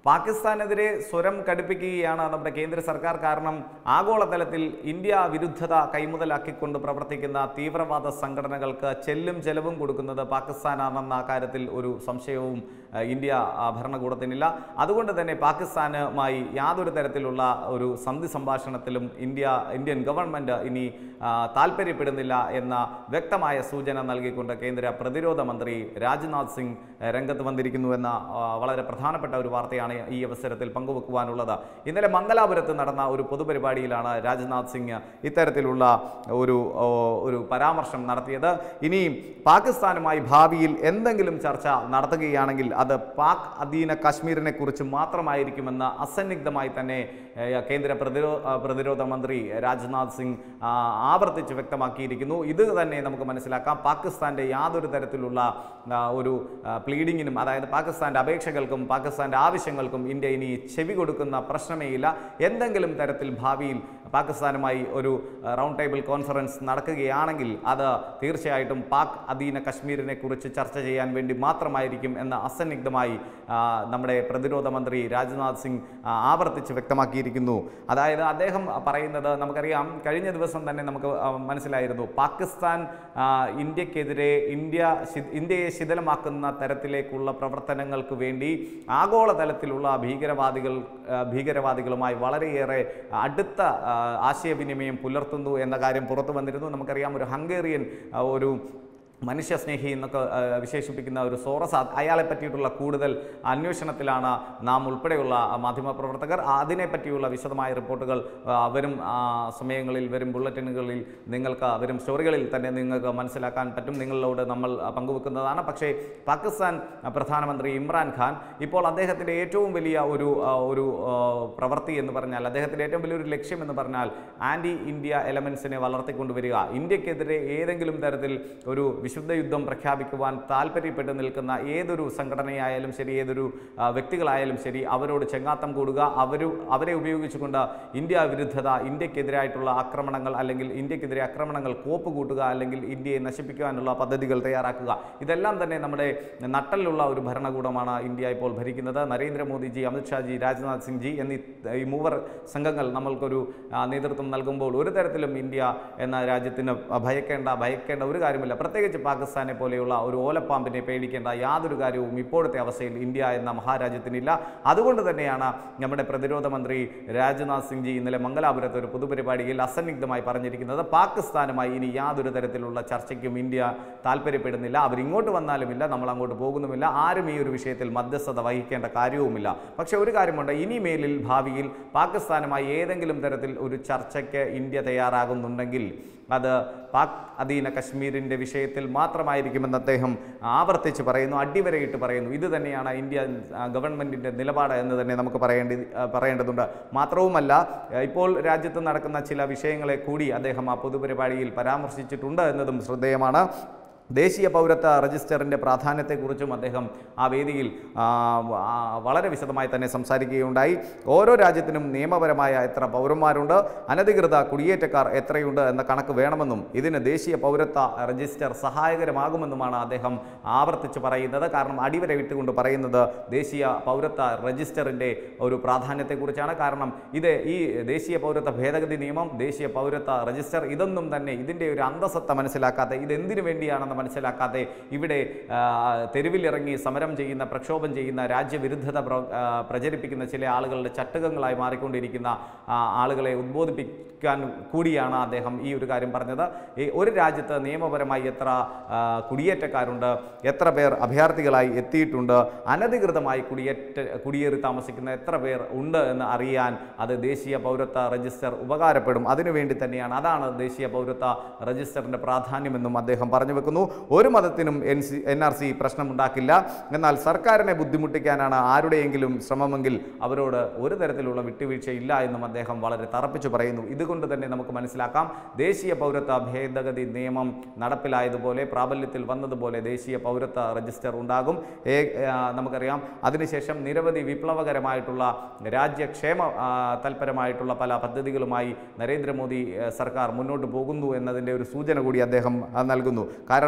പാകിസ്ഥാനെതിരെ സ്വരം കടുപ്പിക്കുകയാണ് നമ്മുടെ കേന്ദ്ര സർക്കാർ കാരണം ആഗോളതലത്തിൽ ഇന്ത്യ വിരുദ്ധത കൈമുതലാക്കിക്കൊണ്ട് പ്രവർത്തിക്കുന്ന തീവ്രവാദ സംഘടനകൾക്ക് ചെല്ലും ചെലവും കൊടുക്കുന്നത് പാകിസ്ഥാനാണെന്ന കാര്യത്തിൽ ഒരു സംശയവും അഹ്, ഇന്ത്യ ആ, ഭരണകൂടത്തിനില്ല അതുകൊണ്ട് തന്നെ പാകിസ്ഥാനുമായി യാതൊരു തരത്തിലുള്ള ഒരു സന്ധി സംഭാഷണത്തിലും ഇന്ത്യ ഇന്ത്യൻ ഗവൺമെൻറ് ഇനി ആ, താല്പര്യപ്പെടുന്നില്ല എന്ന വ്യക്തമായ സൂചന നൽകിക്കൊണ്ട് കേന്ദ്ര പ്രതിരോധ മന്ത്രി രാജ്നാഥ് സിംഗ് എഹ്, രംഗത്ത് വന്നിരിക്കുന്നു എന്ന ആ, വളരെ പ്രധാനപ്പെട്ട ഒരു വാർത്തയാണ് ഈ അവസരത്തിൽ പങ്കുവെക്കുവാനുള്ളത് ഇന്നലെ മംഗലാപുരത്ത് നടന്ന ഒരു പൊതുപരിപാടിയിലാണ് രാജ്നാഥ് സിംഗ് ഇത്തരത്തിലുള്ള ഒരു ഓ, ഒരു പരാമർശം നടത്തിയത് ഇനി പാകിസ്ഥാനുമായി ഭാവിയിൽ എന്തെങ്കിലും ചർച്ച നടത്തുകയാണെങ്കിൽ അത് പാക് അധീന കാശ്മീരിനെ കുറിച്ച് മാത്രമായിരിക്കുമെന്ന് അസന്നിഗ്ധമായി തന്നെ ഏഹ്, കേന്ദ്ര പ്രതിരോ ആ, പ്രതിരോധ മന്ത്രി രാജ്നാഥ് സിംഗ് ആ, ആവർത്തിച്ച് വ്യക്തമാക്കിയിരിക്കുന്നു ഇത് തന്നെ നമുക്ക് മനസ്സിലാക്കാം പാകിസ്ഥാന്റെ യാതൊരു തരത്തിലുള്ള ആ, ഒരു പ്ലീഡിങ്ങിനും അതായത് പാകിസ്ഥാന്റെ അപേക്ഷകൾക്കും പാകിസ്ഥാന്റെ ആവശ്യങ്ങൾക്കും ഇന്ത്യ ഇനി ചെവി കൊടുക്കുന്ന പ്രശ്നമേ ഇല്ല എന്തെങ്കിലും തരത്തിൽ ഭാവിയിൽ പാകിസ്ഥാനുമായി ഒരു ആ, റൗണ്ട് ടേബിൾ കോൺഫറൻസ് നടക്കുകയാണെങ്കിൽ അത് തീർച്ചയായിട്ടും പാക് അധീന കശ്മീരിനെ കുറിച്ച് ചർച്ച ചെയ്യാൻ വേണ്ടി മാത്രമായിരിക്കും എന്ന് അസന്നിഗ്ധമായി ആ, നമ്മുടെ പ്രതിരോധ മന്ത്രി രാജ്നാഥ് സിംഗ് ആ, ആവർത്തിച്ച് വ്യക്തമാക്കിയിരിക്കുന്നു അതായത് അദ്ദേഹം പറയുന്നത് നമുക്കറിയാം കഴിഞ്ഞ ദിവസം തന്നെ നമുക്ക് ആ, മനസ്സിലായിരുന്നു പാകിസ്ഥാൻ ആ, ഇന്ത്യക്കെതിരെ ഇന്ത്യ ശി- ഇന്ത്യയെ ശിഥിലമാക്കുന്ന തരത്തിലേക്കുള്ള പ്രവർത്തനങ്ങൾക്ക് വേണ്ടി ആഗോളതലത്തിലുള്ള ഭീകരവാദികൾ ആ, ഭീകരവാദികളുമായി വളരെയേറെ അടുത്ത ആ, ആശയവിനിമയം പുലർത്തുന്നു എന്ന കാര്യം പുറത്തു വന്നിരുന്നു നമുക്കറിയാം ഒരു ഹംഗേറിയൻ ആ, ഒരു മനുഷ്യസ്നേഹി എന്നൊക്കെ ആ, വിശേഷിപ്പിക്കുന്ന ഒരു സോറസ് അത് അയാളെ പറ്റിയിട്ടുള്ള കൂടുതൽ അന്വേഷണത്തിലാണ് നാം ഉൾപ്പെടെയുള്ള ആ, മാധ്യമപ്രവർത്തകർ അതിനെ പറ്റിയുള്ള വിശദമായ റിപ്പോർട്ടുകൾ ആ, വരും ആ, സമയങ്ങളിൽ വരും ബുള്ളറ്റിനുകളിൽ നിങ്ങൾക്ക് വരും സ്റ്റോറികളിൽ തന്നെ നിങ്ങൾക്ക് മനസ്സിലാക്കാൻ പറ്റും നിങ്ങളോട് നമ്മൾ ആ, പങ്കുവെക്കുന്നതാണ് പക്ഷേ പാകിസ്ഥാൻ ആ, പ്രധാനമന്ത്രി ഇമ്രാൻഖാൻ ഇപ്പോൾ അദ്ദേഹത്തിൻ്റെ ഏറ്റവും വലിയ ഒരു ആ, ഒരു ആ, പ്രവൃത്തി എന്ന് പറഞ്ഞാൽ അദ്ദേഹത്തിൻ്റെ ഏറ്റവും വലിയൊരു ലക്ഷ്യം എന്ന് പറഞ്ഞാൽ ആൻറ്റി ഇന്ത്യ എലമെൻസിനെ വളർത്തിക്കൊണ്ടുവരിക ഇന്ത്യക്കെതിരെ ഏതെങ്കിലും തരത്തിൽ ഒരു വിശുദ്ധ യുദ്ധം പ്രഖ്യാപിക്കുവാൻ താല്പര്യപ്പെട്ട് നിൽക്കുന്ന ഏതൊരു സംഘടനയായാലും ശരി ഏതൊരു ആ, വ്യക്തികളായാലും ശരി അവരോട് ചെങ്ങാത്തം കൂടുക അവരു അവരെ ഉപയോഗിച്ചുകൊണ്ട് ഇന്ത്യ വിരുദ്ധത ഇന്ത്യക്കെതിരായിട്ടുള്ള ആക്രമണങ്ങൾ അല്ലെങ്കിൽ ഇന്ത്യക്കെതിരെ ആക്രമണങ്ങൾ കോപ്പ് കൂട്ടുക അല്ലെങ്കിൽ ഇന്ത്യയെ നശിപ്പിക്കുവാനുള്ള പദ്ധതികൾ തയ്യാറാക്കുക ഇതെല്ലാം തന്നെ നമ്മുടെ നട്ടലിലുള്ള ഒരു ഭരണകൂടമാണ് ഇന്ത്യ ഇപ്പോൾ ഭരിക്കുന്നത് നരേന്ദ്രമോദിജി അമിത്ഷാജി രാജ്നാഥ് സിംഗ് ജി എന്നീ ഈ മൂവർ സംഘങ്ങൾ നമ്മൾക്കൊരു ആ, നേതൃത്വം നൽകുമ്പോൾ ഒരു തരത്തിലും ഇന്ത്യ എന്ന രാജ്യത്തിന് ഭയക്കേണ്ട ഭയക്കേണ്ട ഒരു കാര്യമില്ല പ്രത്യേകിച്ച് പാകിസ്ഥാനെ പോലെയുള്ള ഒരു ഓലപ്പാമ്പിനെ പേടിക്കേണ്ട യാതൊരു കാര്യവും ഇപ്പോഴത്തെ അവസ്ഥയിൽ ഇന്ത്യ എന്ന മഹാരാജ്യത്തിനില്ല അതുകൊണ്ട് തന്നെയാണ് നമ്മുടെ പ്രതിരോധ മന്ത്രി രാജ്നാഥ് സിംഗ് ജി ഇന്നലെ മംഗലാപുരത്ത് ഒരു പൊതുപരിപാടിയിൽ അസന്നിഗ്ധമായി പറഞ്ഞിരിക്കുന്നത് പാകിസ്ഥാനുമായി ഇനി യാതൊരു തരത്തിലുള്ള ചർച്ചയ്ക്കും ഇന്ത്യ താല്പര്യപ്പെടുന്നില്ല അവരിങ്ങോട്ട് വന്നാലുമില്ല നമ്മൾ അങ്ങോട്ട് പോകുന്നുമില്ല ആരും ഈ ഒരു വിഷയത്തിൽ മധ്യസ്ഥത വഹിക്കേണ്ട കാര്യവുമില്ല പക്ഷേ ഒരു കാര്യമുണ്ട് ഇനി മേലിൽ ഭാവിയിൽ പാകിസ്ഥാനുമായി ഏതെങ്കിലും തരത്തിൽ ഒരു ചർച്ചയ്ക്ക് ഇന്ത്യ തയ്യാറാകുന്നുണ്ടെങ്കിൽ അത് പാക് അധീന കശ്മീരിൻ്റെ വിഷയത്തിൽ മാത്രമായിരിക്കുമെന്ന് അദ്ദേഹം ആവർത്തിച്ച് പറയുന്നു അടിവരയിട്ട് പറയുന്നു ഇത് തന്നെയാണ് ഇന്ത്യ ആ, ഗവൺമെൻറ്റിൻ്റെ നിലപാട് എന്ന് തന്നെ നമുക്ക് പറയേണ്ടി ആ, പറയേണ്ടതുണ്ട് മാത്രവുമല്ല ആ, ഇപ്പോൾ രാജ്യത്ത് നടക്കുന്ന ചില വിഷയങ്ങളെ കൂടി അദ്ദേഹം ആ പൊതുപരിപാടിയിൽ പരാമർശിച്ചിട്ടുണ്ട് എന്നതും ശ്രദ്ധേയമാണ് ദേശീയ പൗരത്വ രജിസ്റ്ററിൻ്റെ പ്രാധാന്യത്തെക്കുറിച്ചും അദ്ദേഹം ആ വേദിയിൽ ആ, ആ, വളരെ വിശദമായി തന്നെ സംസാരിക്കുകയുണ്ടായി ഓരോ രാജ്യത്തിനും നിയമപരമായ എത്ര പൗരന്മാരുണ്ട് അനധികൃത കുടിയേറ്റക്കാർ എത്രയുണ്ട് എന്ന കണക്ക് വേണമെന്നും ഇതിന് ദേശീയ പൗരത്വ രജിസ്റ്റർ സഹായകരമാകുമെന്നുമാണ് അദ്ദേഹം ആവർത്തിച്ച് പറയുന്നത് കാരണം അടിവര വിട്ടുകൊണ്ട് പറയുന്നത് ദേശീയ പൗരത്വ രജിസ്റ്ററിൻ്റെ ഒരു പ്രാധാന്യത്തെക്കുറിച്ചാണ് കാരണം ഇത് ഈ ദേശീയ പൗരത്വ ഭേദഗതി നിയമം ദേശീയ പൗരത്വ രജിസ്റ്റർ ഇതൊന്നും തന്നെ ഇതിൻ്റെ ഒരു അന്തസത്ത മനസ്സിലാക്കാതെ ഇതെന്തിനു വേണ്ടിയാണെന്ന് മനസ്സിലാക്കാതെ ഇവിടെ ആ, തെരുവിലിറങ്ങി സമരം ചെയ്യുന്ന പ്രക്ഷോഭം ചെയ്യുന്ന രാജ്യവിരുദ്ധത പ്ര- ആ, പ്രചരിപ്പിക്കുന്ന ചില ആളുകളുടെ ചട്ടുകങ്ങളായി മാറിക്കൊണ്ടിരിക്കുന്ന ആ, ആളുകളെ ഉദ്ബോധിപ്പിക്കാൻ കൂടിയാണ് അദ്ദേഹം ഈ ഒരു കാര്യം പറഞ്ഞത് ഈ ഒരു രാജ്യത്ത് നിയമപരമായി എത്ര ആ, കുടിയേറ്റക്കാരുണ്ട് എത്ര പേർ അഭയാർത്ഥികളായി എത്തിയിട്ടുണ്ട് അനധികൃതമായി കുടിയേറ്റ കുടിയേറി താമസിക്കുന്ന എത്ര പേർ ഉണ്ട് എന്ന് അറിയാൻ അത് ദേശീയ പൗരത്വ രജിസ്റ്റർ ഉപകാരപ്പെടും അതിനുവേണ്ടി തന്നെയാണ് അതാണ് ദേശീയ പൗരത്വ രജിസ്റ്ററിൻ്റെ പ്രാധാന്യമെന്നും അദ്ദേഹം പറഞ്ഞു വെക്കുന്നു ഒരു മതത്തിനും N C N R C പ്രശ്നമുണ്ടാക്കില്ല എന്നാൽ സർക്കാരിനെ ബുദ്ധിമുട്ടിക്കാനാണ് ആരുടെയെങ്കിലും ശ്രമമെങ്കിൽ അവരോട് ഒരു തരത്തിലുള്ള വിട്ടുവീഴ്ചയില്ല എന്നും അദ്ദേഹം വളരെ തറപ്പിച്ചു പറയുന്നു ഇതുകൊണ്ട് തന്നെ നമുക്ക് മനസ്സിലാക്കാം ദേശീയ പൗരത്വ ഭേദഗതി നിയമം നടപ്പിലായതുപോലെ പ്രാബല്യത്തിൽ വന്നതുപോലെ ദേശീയ പൗരത്വ രജിസ്റ്റർ ഉണ്ടാകും ഏ ആ, നമുക്കറിയാം അതിനുശേഷം നിരവധി വിപ്ലവകരമായിട്ടുള്ള രാജ്യക്ഷേമ ആ, തൽപരമായിട്ടുള്ള പല പദ്ധതികളുമായി നരേന്ദ്രമോദി ആ, സർക്കാർ മുന്നോട്ട് പോകുന്നു എന്നതിൻ്റെ ഒരു സൂചന കൂടി അദ്ദേഹം ആ, നൽകുന്നു കാരണം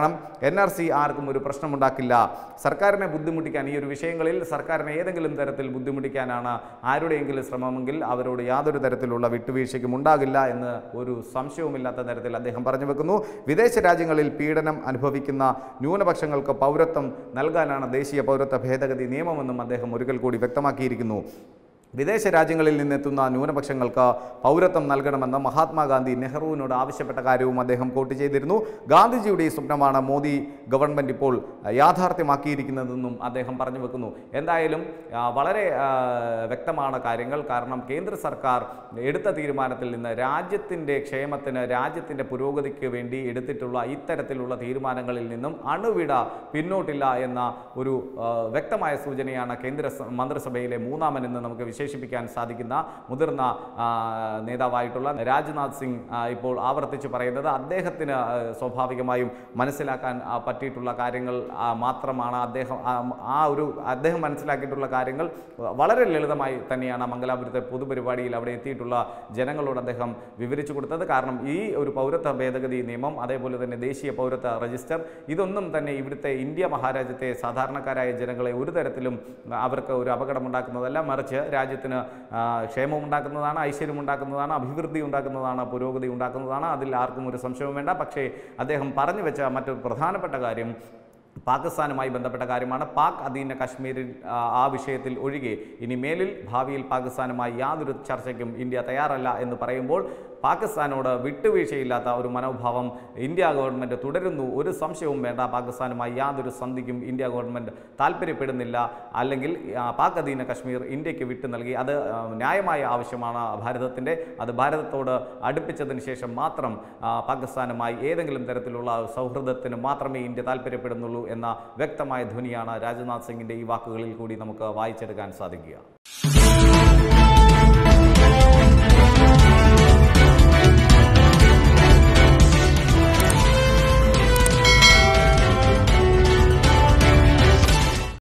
കാരണം എൻ ആർ സി ആർക്കും ഒരു പ്രശ്നമുണ്ടാക്കില്ല സർക്കാരിനെ ബുദ്ധിമുട്ടിക്കാൻ ഈ ഒരു വിഷയങ്ങളിൽ സർക്കാരിനെ ഏതെങ്കിലും തരത്തിൽ ബുദ്ധിമുട്ടിക്കാനാണ് ആരുടെയെങ്കിലും ശ്രമമെങ്കിൽ അവരോട് യാതൊരു തരത്തിലുള്ള വിട്ടുവീഴ്ചയ്ക്കും ഉണ്ടാകില്ല എന്ന് ഒരു സംശയവുമില്ലാത്ത തരത്തിൽ അദ്ദേഹം പറഞ്ഞു വെക്കുന്നു വിദേശ രാജ്യങ്ങളിൽ പീഡനം അനുഭവിക്കുന്ന ന്യൂനപക്ഷങ്ങൾക്ക് പൗരത്വം നൽകാനാണ് ദേശീയ പൗരത്വ ഭേദഗതി നിയമമെന്നും അദ്ദേഹം ഒരിക്കൽ കൂടി വ്യക്തമാക്കിയിരിക്കുന്നു വിദേശ രാജ്യങ്ങളിൽ നിന്നെത്തുന്ന ന്യൂനപക്ഷങ്ങൾക്ക് പൗരത്വം നൽകണമെന്ന് മഹാത്മാഗാന്ധി നെഹ്റുവിനോട് ആവശ്യപ്പെട്ട കാര്യവും അദ്ദേഹം കോട്ട് ചെയ്തിരുന്നു ഗാന്ധിജിയുടെ ഈ സ്വപ്നമാണ് മോദി ഗവൺമെൻറ് ഇപ്പോൾ യാഥാർത്ഥ്യമാക്കിയിരിക്കുന്നതെന്നും അദ്ദേഹം പറഞ്ഞു വെക്കുന്നു എന്തായാലും ആ, വളരെ ആ, വ്യക്തമാണ് കാര്യങ്ങൾ കാരണം കേന്ദ്ര സർക്കാർ എടുത്ത തീരുമാനത്തിൽ നിന്ന് രാജ്യത്തിൻ്റെ ക്ഷേമത്തിന് രാജ്യത്തിൻ്റെ പുരോഗതിക്ക് വേണ്ടി എടുത്തിട്ടുള്ള ഇത്തരത്തിലുള്ള തീരുമാനങ്ങളിൽ നിന്നും അണുവിട പിന്നോട്ടില്ല എന്ന ഒരു ആ, വ്യക്തമായ സൂചനയാണ് കേന്ദ്ര സ- മന്ത്രിസഭയിലെ മൂന്നാമനെന്ന് നമുക്ക് വിശേഷിപ്പിക്കാൻ സാധിക്കുന്ന മുതിർന്ന ആ, നേതാവായിട്ടുള്ള രാജ്നാഥ് സിംഗ് ആ, ഇപ്പോൾ ആവർത്തിച്ച് പറയുന്നത് അദ്ദേഹത്തിന് ആ, സ്വാഭാവികമായും മനസ്സിലാക്കാൻ ആ, പറ്റിയിട്ടുള്ള കാര്യങ്ങൾ ആ, മാത്രമാണ് അദ്ദേഹം ആ, ആ ഒരു അദ്ദേഹം മനസ്സിലാക്കിയിട്ടുള്ള കാര്യങ്ങൾ വളരെ ലളിതമായി തന്നെയാണ് മംഗലാപുരത്തെ പൊതുപരിപാടിയിൽ അവിടെ എത്തിയിട്ടുള്ള ജനങ്ങളോട് അദ്ദേഹം വിവരിച്ചു കൊടുത്തത് കാരണം ഈ ഒരു പൗരത്വ ഭേദഗതി നിയമം അതേപോലെ തന്നെ ദേശീയ പൗരത്വ രജിസ്റ്റർ ഇതൊന്നും തന്നെ ഇവിടുത്തെ ഇന്ത്യ മഹാരാജ്യത്തെ സാധാരണക്കാരായ ജനങ്ങളെ ഒരു തരത്തിലും അവർക്ക് ഒരു അപകടമുണ്ടാക്കുന്നതല്ല മറിച്ച് രാജ്യത്തിന് ആ, ക്ഷേമമുണ്ടാക്കുന്നതാണ് ഐശ്വര്യമുണ്ടാക്കുന്നതാണ് അഭിവൃദ്ധി ഉണ്ടാക്കുന്നതാണ് പുരോഗതി ഉണ്ടാക്കുന്നതാണ് അതിൽ ആർക്കും ഒരു സംശയവും വേണ്ട പക്ഷേ അദ്ദേഹം പറഞ്ഞു വെച്ച മറ്റൊരു പ്രധാനപ്പെട്ട കാര്യം പാകിസ്ഥാനുമായി ബന്ധപ്പെട്ട കാര്യമാണ് പാക് അധീന കശ്മീരിൽ ആ, ആ വിഷയത്തിൽ ഒഴികെ ഇനി മേലിൽ ഭാവിയിൽ പാകിസ്ഥാനുമായി യാതൊരു ചർച്ചയ്ക്കും ഇന്ത്യ തയ്യാറല്ല എന്ന് പറയുമ്പോൾ പാകിസ്ഥാനോട് വിട്ടുവീഴ്ചയില്ലാത്ത ഒരു മനോഭാവം ഇന്ത്യ ഗവൺമെൻറ് തുടരുന്നു ഒരു സംശയവും വേണ്ട പാകിസ്ഥാനുമായി യാതൊരു സന്ധിക്കും ഇന്ത്യ ഗവൺമെൻറ് താല്പര്യപ്പെടുന്നില്ല അല്ലെങ്കിൽ ആ, പാക് അധീന കശ്മീർ ഇന്ത്യക്ക് വിട്ടു നൽകി അത് ആ, ന്യായമായ ആവശ്യമാണ് ഭാരതത്തിൻ്റെ അത് ഭാരതത്തോട് അടുപ്പിച്ചതിന് ശേഷം മാത്രം ആ, പാകിസ്ഥാനുമായി ഏതെങ്കിലും തരത്തിലുള്ള സൗഹൃദത്തിന് മാത്രമേ ഇന്ത്യ താല്പര്യപ്പെടുന്നുള്ളൂ എന്ന വ്യക്തമായ ധ്വനിയാണ് രാജ്നാഥ് സിംഗിൻ്റെ ഈ വാക്കുകളിൽ കൂടി നമുക്ക് വായിച്ചെടുക്കാൻ സാധിക്കുക